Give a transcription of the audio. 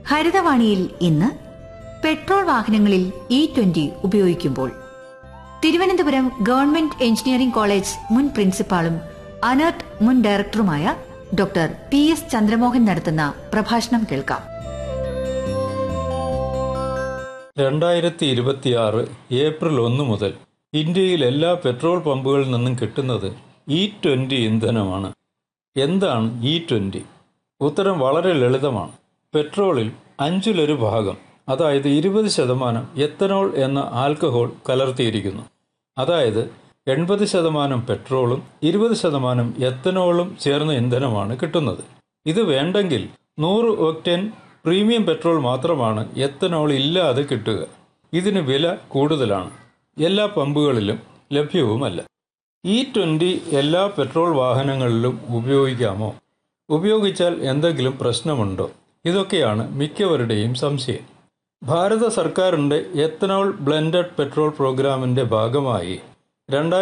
ഹരിതവാണിയിൽ ഇന്ന് പെട്രോൾ വാഹനങ്ങളിൽ E twenty ഉപയോഗിക്കുമ്പോൾ തിരുവനന്തപുരം ഗവൺമെന്റ് എഞ്ചിനീയറിംഗ് കോളേജ് മുൻ പ്രിൻസിപ്പാളും അനർട്ട് മുൻ ഡയറക്ടറുമായ ഡോക്ടർ പി എസ് ചന്ദ്രമോഹൻ നടത്തുന്ന പ്രഭാഷണം കേൾക്കാം രണ്ടായിരത്തി ഇരുപത്തിയാറ് ഏപ്രിൽ ഒന്ന് മുതൽ ഇന്ത്യയിൽ എല്ലാ പെട്രോൾ പമ്പുകളിൽ നിന്നും കിട്ടുന്നത് ഇ ട്വൻ്റി ഇന്ധനമാണ് എന്താണ് ഇ ട്വൻ്റി ഉത്തരം വളരെ ലളിതമാണ് പെട്രോളിൽ അഞ്ചിലൊരു ഭാഗം അതായത് ഇരുപത് ശതമാനം എത്തനോൾ എന്ന ആൽക്കഹോൾ കലർത്തിയിരിക്കുന്നു അതായത് എൺപത് ശതമാനം പെട്രോളും ഇരുപത് ശതമാനം എത്തനോളും ചേർന്ന ഇന്ധനമാണ് കിട്ടുന്നത് ഇത് വേണ്ടെങ്കിൽ നൂറ് ഒക്ടൻ പ്രീമിയം പെട്രോൾ മാത്രമാണ് എത്തനോൾ ഇല്ലാതെ കിട്ടുക ഇതിന് വില കൂടുതലാണ് എല്ലാ പമ്പുകളിലും ലഭ്യവുമല്ല ഇ ട്വൻ്റി എല്ലാ പെട്രോൾ വാഹനങ്ങളിലും ഉപയോഗിക്കാമോ ഉപയോഗിച്ചാൽ എന്തെങ്കിലും പ്രശ്നമുണ്ടോ ഇതൊക്കെയാണ് മിക്കവരുടെയും സംശയം ഭാരത സർക്കാരിൻ്റെ എത്തനോൾ ബ്ലെൻഡഡ് പെട്രോൾ പ്രോഗ്രാമിൻ്റെ ഭാഗമായി രണ്ടായിരത്തി